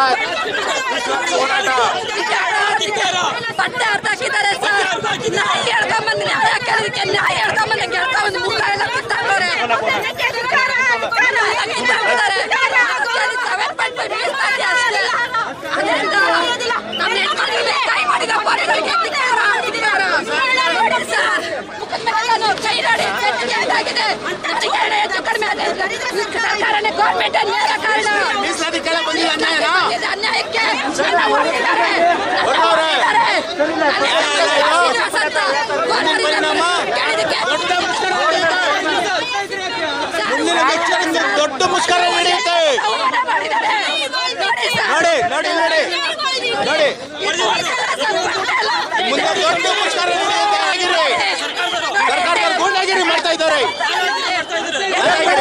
ಹೋರಾಟ ಬಟ್ಟೆ ಅರ್ಧ ಹಾಕಿದ್ದಾರೆ ಸರ್ ನ್ಯಾಯ ಹೇಳ್ಕೊಂಬಂದು ನ್ಯಾಯ ಕೇಳೋದಕ್ಕೆ ನ್ಯಾಯ ಹೇಳ್ಕೊಂಬಂದು ಗೆಳ್ತಾ ಒಂದು ಮುಖ ಎಲ್ಲ ಕಿತ್ತಾಕ್ತಾರೆ ಸೆವೆನ್ ಪಾಯಿಂಟ್ ಫೈವ್ ಮೀಸಲಾತಿ ಅಷ್ಟೇ ಅದರಿಂದ ನಮ್ಮ ಹೆಣ್ಮಕ್ಳಿಗೆ ಕೈ ಮಾಡಿದ ಪರಿಗಳಿಗೆ ಧಿಕ್ಕಾರ, ಧಿಕ್ಕಾರ. ನೋಡಿ ಸರ್, ಮುಖದ ಮೇಲೆಲ್ಲನೂ ಕೈ ನೋಡಿ, ಗಟ್ಟಿ ಗಟ್ಟಾಗಿದೆ. ಗಟ್ಟಿಗೆ ಹೆಚ್ಚು ಕಡಿಮೆ ಆದ್ರೆ ಸರ್ಕಾರನೇ ಗೌರ್ಮೆಂಟ್ ನೇರ ಕಾರಣ ಮೀಸಲಾತಿ ಕೆಳಗೆ ಬಂದಿಲ್ಲ ಅನ್ಯಾಯನಾ ಇದು ಅನ್ಯಾಯಕ್ಕೆ ನನ್ನ ಹೊಡೆದಿದ್ದಾರೆ. ನನ್ನ ಹೊಡೆದವ್ರೆ. ಹೊಡೆದಿದ್ದಾರೆ. ಮುಂದಿನ ಪರಿಣಾಮ ಕೇಳಿದ್ದಕ್ಕೆ ದೊಡ್ಡ ಮುಷ್ಕರ ನಡೆಯುತ್ತೆ ಮುಂದಿನ ಮುಷ್ಕರ ದೊಡ್ಡ ಮುಷ್ಕರ ನಡೆಯುತ್ತೆ ಹೋರಾಟ ಮಾಡಿದ್ದಾರೆ. ನೋಡಿ ಸರ್. ನೋಡಿ ನೋಡಿ ನೋಡಿ ನೋಡಿ ಮುಂದೆ ದೊಡ್ಡ ಮುಷ್ಕರ ನಡೆಯುತ್ತೆ ಆಗಿರಿ ಸರ್ಕಾರದಲ್ಲಿ ಗೂಂಡಾಗಿರಿ ಮಾಡ್ತಾ ಇದ್ದಾರೆ